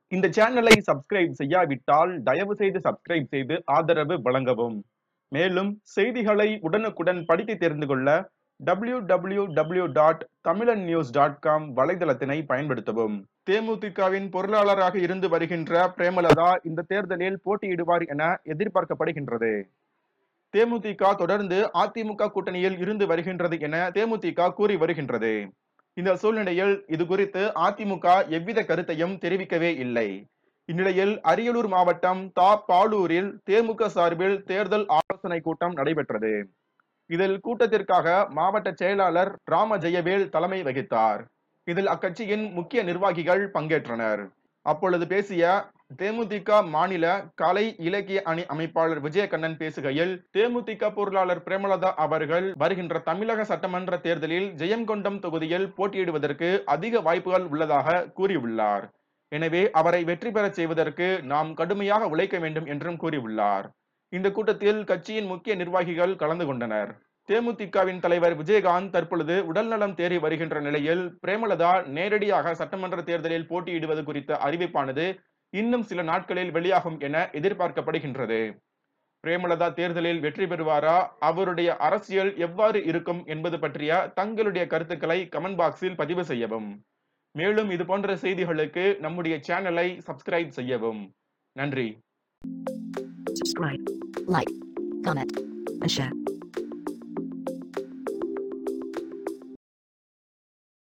இந்த சேனலை சப்ஸ்கிரைப் செய்யாவிட்டால் தயவு செய்து சப்ஸ்கிரைப் செய்து ஆதரவு வழங்கவும் மேலும் செய்திகளை உடனுக்குடன் படித்து தெரிந்து கொள்ள W W W dot Tamilan news dot com வலைதளத்தினை பயன்படுத்தவும் தேமுதிகவின் பொருளாளராக இருந்து வருகின்ற பிரேமலதா இந்த தேர்தலில் போட்டியிடுவார் என எதிர்பார்க்கப்படுகின்றது தேமுதிக தொடர்ந்து அதிமுக கூட்டணியில் இருந்து வருகின்றது என தேமுதிக கூறி வருகின்றது இந்த சூழ்நிலையில் இது குறித்து அதிமுக எவ்வித கருத்தையும் தெரிவிக்கவே இல்லை இந்நிலையில் அரியலூர் மாவட்டம் தா பாலூரில் தேமுக சார்பில் தேர்தல் ஆலோசனை கூட்டம் நடைபெற்றது இதில் கூட்டத்திற்காக மாவட்ட செயலாளர் ராம ஜெயவேல் தலைமை வகித்தார் இதில் அக்கட்சியின் முக்கிய நிர்வாகிகள் பங்கேற்றனர் அப்பொழுது பேசிய தேமுதிக மாநில கலை இலக்கிய அணி அமைப்பாளர் விஜயகண்ணன் பேசுகையில் தேமுதிக பொருளாளர் பிரேமலதா அவர்கள் வருகின்ற தமிழக சட்டமன்ற தேர்தலில் ஜெயங்கொண்டம் தொகுதியில் போட்டியிடுவதற்கு அதிக வாய்ப்புகள் உள்ளதாக கூறியுள்ளார் எனவே அவரை வெற்றி பெறச் செய்வதற்கு நாம் கடுமையாக உழைக்க வேண்டும் என்றும் கூறியுள்ளார் இந்த கூட்டத்தில் கட்சியின் முக்கிய நிர்வாகிகள் கலந்து கொண்டனர் தேமுதிகவின் தலைவர் விஜயகாந்த் தற்பொழுது உடல்நலம் தேறி வருகின்ற நிலையில் பிரேமலதா நேரடியாக சட்டமன்ற தேர்தலில் போட்டியிடுவது குறித்த அறிவிப்பானது இன்னும் சில நாட்களில் வெளியாகும் என எதிர்பார்க்கப்படுகின்றது பிரேமலதா தேர்தலில் வெற்றி பெறுவாரா அவருடைய அரசியல் எவ்வாறு இருக்கும் என்பது பற்றிய தங்களுடைய கருத்துக்களை கமெண்ட் பாக்ஸில் பதிவு செய்யவும் மேலும் இது போன்ற செய்திகளுக்கு நம்முடைய சேனலை சப்ஸ்கிரைப் செய்யவும் நன்றி subscribe, like, comment, and share.